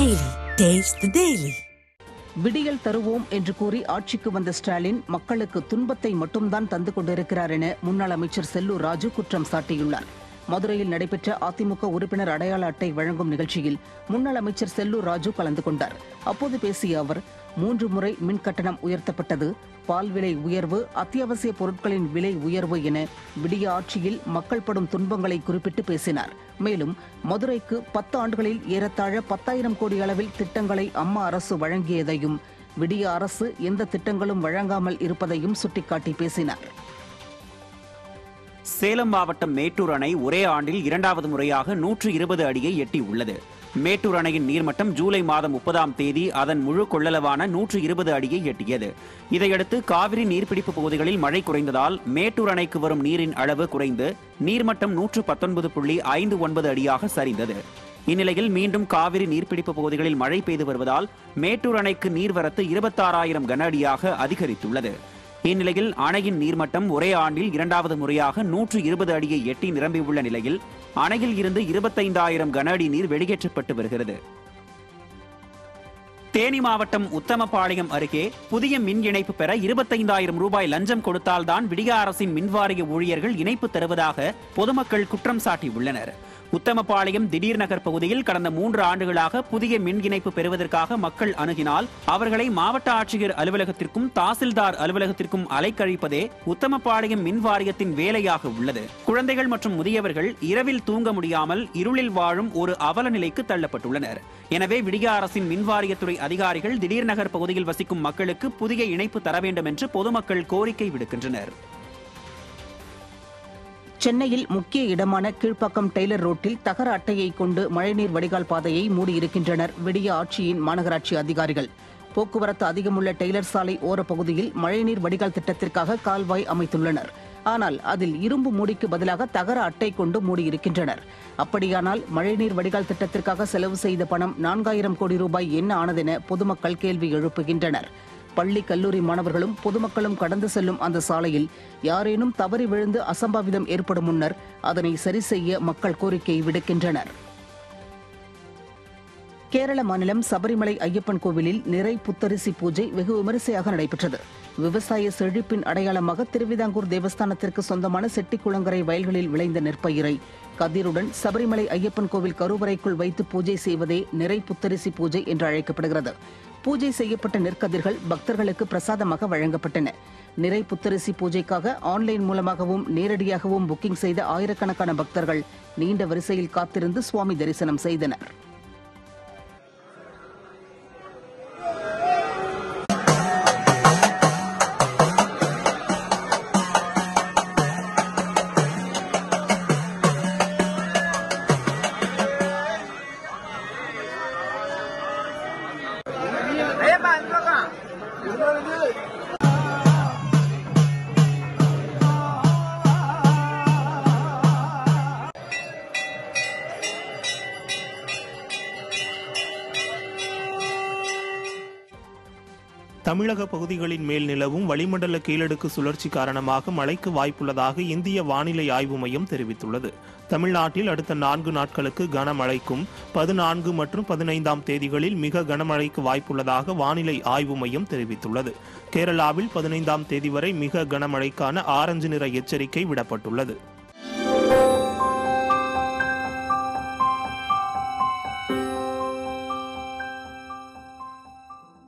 Daily. Taste the Daily. விடியல் தருவோம் என்று கூறி ஆட்சிக்கு வந்த ஸ்டாலின் மக்களுக்கு துன்பத்தை மட்டும்தான் தந்து கொண்டிருக்கிறார் என முன்னாள் அமைச்சர் செல்லூர் ராஜு குற்றம் சாட்டியுள்ளார் மதுரையில் நடைபெற்ற அதிமுக உறுப்பினர் அடையாள அட்டை வழங்கும் நிகழ்ச்சியில் முன்னாள் அமைச்சர் செல்லூர் ராஜு கலந்து கொண்டார் அப்போது பேசிய அவர் மூன்று முறை மின் கட்டணம் உயர்த்தப்பட்டது பால் விலை உயர்வு அத்தியாவசிய பொருட்களின் விலை உயர்வு என விடிய ஆட்சியில் மக்கள் படும் துன்பங்களை குறிப்பிட்டு பேசினார் மேலும் மதுரைக்கு பத்து ஆண்டுகளில் ஏறத்தாழ பத்தாயிரம் கோடி அளவில் திட்டங்களை அம்மா அரசு வழங்கியதையும் விடிய அரசு எந்த திட்டங்களும் வழங்காமல் இருப்பதையும் சுட்டிக்காட்டி பேசினார் சேலம் மாவட்டம் மேட்டூர் அணை ஒரே ஆண்டில் இரண்டாவது முறையாக நூற்று இருபது அடியை எட்டியுள்ளது மேட்டூர் அணையின் நீர்மட்டம் ஜூலை மாதம் முப்பதாம் தேதி அதன் முழு கொள்ளளவான நூற்று இருபது அடியை எட்டியது இதையடுத்து காவிரி நீர்பிடிப்பு பகுதிகளில் மழை குறைந்ததால் மேட்டூர் அணைக்கு வரும் நீரின் அளவு குறைந்து நீர்மட்டம் நூற்று பத்தொன்பது புள்ளி ஐந்து ஒன்பது அடியாக சரிந்தது இந்நிலையில் மீண்டும் காவிரி நீர்பிடிப்பு பகுதிகளில் மழை பெய்து வருவதால் மேட்டூர் அணைக்கு நீர்வரத்து இருபத்தாறாயிரம் கன அடியாக அதிகரித்துள்ளது இந்நிலையில் அணையின் நீர்மட்டம் ஒரே ஆண்டில் இரண்டாவது முறையாக நூற்று இருபது அடியை எட்டி நிரம்பியுள்ள நிலையில் அணையில் இருந்து இருபத்தைந்தாயிரம் கன அடி நீர் வெளியேற்றப்பட்டு வருகிறது தேனி மாவட்டம் உத்தமபாளையம் அருகே புதிய மின் இணைப்பு பெற இருபத்தைந்தாயிரம் ரூபாய் லஞ்சம் கொடுத்தால்தான் விடிய அரசின் மின்வாரிய ஊழியர்கள் இணைப்பு தருவதாக பொதுமக்கள் குற்றம் சாட்டியுள்ளனர் உத்தமபாளையம் திடீர் நகர் பகுதியில் கடந்த மூன்று ஆண்டுகளாக புதிய மின் இணைப்பு பெறுவதற்காக மக்கள் அணுகினால் அவர்களை மாவட்ட ஆட்சியர் அலுவலகத்திற்கும் தாசில்தார் அலுவலகத்திற்கும் அலைக்கழிப்பதே உத்தமபாளையம் மின் வாரியத்தின் வேலையாக உள்ளது குழந்தைகள் மற்றும் முதியவர்கள் இரவில் தூங்க முடியாமல் இருளில் வாழும் ஒரு அவல நிலைக்கு தள்ளப்பட்டுள்ளனர் எனவே விடிய அரசின் மின் வாரியத்துறை அதிகாரிகள் திடீர் நகர் பகுதியில் வசிக்கும் மக்களுக்கு புதிய இணைப்பு தர வேண்டும் என்று பொதுமக்கள் கோரிக்கை விடுக்கின்றனர் சென்னையில் முக்கிய இடமான கீழ்ப்பாக்கம் டெய்லர் ரோட்டில் தகர அட்டையை கொண்டு மழைநீர் வடிகால் பாதையை மூடியிருக்கின்றனர் விடிய ஆட்சியின் மாநகராட்சி அதிகாரிகள் போக்குவரத்து அதிகமுள்ள டெய்லர் சாலை ஓரப்பகுதியில் மழைநீர் வடிகால் திட்டத்திற்காக கால்வாய் அமைத்துள்ளனர் ஆனால் அதில் இரும்பு மூடிக்கு பதிலாக தகர அட்டை கொண்டு மூடியிருக்கின்றனர் அப்படியானால் மழைநீர் வடிகால் திட்டத்திற்காக செலவு செய்த பணம் நான்காயிரம் கோடி ரூபாய் என்ன ஆனதென பொதுமக்கள் கேள்வி எழுப்புகின்றனர் பள்ளி கல்லூரி மாணவர்களும் பொதுமக்களும் கடந்து செல்லும் அந்த சாலையில் யாரேனும் தவறி விழுந்து அசம்பாவிதம் ஏற்படும் முன்னர் அதனை சரி செய்ய மக்கள் கோரிக்கை விடுக்கின்றனர் கேரள மாநிலம் சபரிமலை ஐயப்பன் கோவிலில் நிறை புத்தரிசி பூஜை வெகு விமரிசையாக நடைபெற்றது விவசாய செழிப்பின் அடையாளமாக திருவிதாங்கூர் தேவஸ்தானத்திற்கு சொந்தமான செட்டிக்குளங்கரை வயல்களில் விளைந்த நெற்பயிரை கதிருடன் சபரிமலை ஐயப்பன் கோவில் கருவறைக்குள் வைத்து பூஜை செய்வதே நிறை புத்தரிசி பூஜை என்று அழைக்கப்படுகிறது பூஜை செய்யப்பட்ட நெற்கதிர்கள் பக்தர்களுக்கு பிரசாதமாக வழங்கப்பட்டன நிறை புத்தரிசி பூஜைக்காக ஆன்லைன் மூலமாகவும் நேரடியாகவும் புக்கிங் செய்த ஆயிரக்கணக்கான பக்தர்கள் நீண்ட வரிசையில் காத்திருந்து சுவாமி தரிசனம் செய்தனர் தமிழக பகுதிகளின் மேல் நிலவும் வளிமண்டல கீழடுக்கு சுழற்சி காரணமாக மழைக்கு வாய்ப்புள்ளதாக இந்திய வானிலை ஆய்வு மையம் தெரிவித்துள்ளது தமிழ்நாட்டில் அடுத்த நான்கு நாட்களுக்கு கனமழைக்கும் பதினான்கு மற்றும் பதினைந்தாம் தேதிகளில் மிக கனமழைக்கு வாய்ப்புள்ளதாக வானிலை ஆய்வு மையம் தெரிவித்துள்ளது கேரளாவில் பதினைந்தாம் தேதி வரை மிக கனமழைக்கான ஆரஞ்சு நிற எச்சரிக்கை விடப்பட்டுள்ளது